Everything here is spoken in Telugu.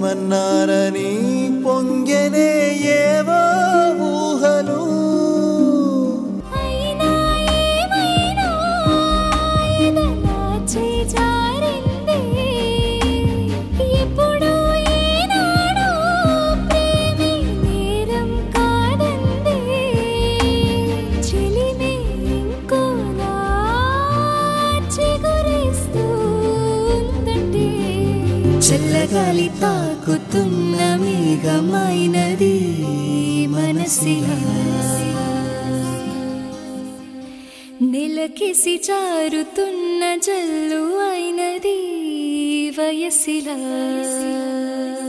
ఏమన్నారని పొంగెనే ఏవో ఊహలు అయినా ఏమైనా ఎదలా చేజారింది ఎప్పుడో ఏనాడో ప్రేమే నేరం కాదంది చెలిమే ఇంకోలా చిగురిస్తూ ఉందంటే చల్లగాలి తాకుతున్న మేఘమైనది మనసిలా నెలకిసి జారుతున్న జల్లు అయినది వయసిలా